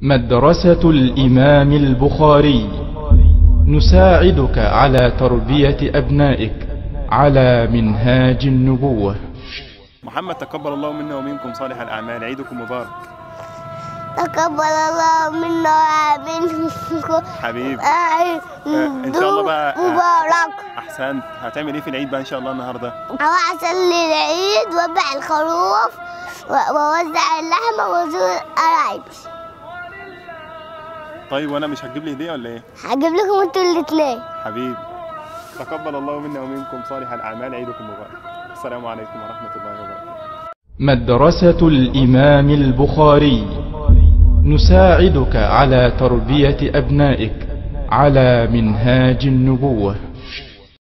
مدرسة الإمام البخاري نساعدك على تربية أبنائك على منهاج النبوة محمد تقبل الله منا ومنكم صالح الأعمال عيدكم مبارك تقبل الله منا ومنكم حبيبي عيد إن شاء الله بقى مبارك أحسنت هتعمل إيه في العيد بقى إن شاء الله النهاردة أروح أصلي العيد وأذبح الخروف و- وأوزع اللحمة وأزور قرايبي طيب وأنا مش هتجيب لي هدية ولا إيه هجيب لكم انتوا الاتنين حبيبي تقبل الله منا ومنكم صالح الأعمال عيدكم مبارك السلام عليكم ورحمة الله وبركاته مدرسة الإمام البخاري نساعدك على تربية أبنائك على منهاج النبوة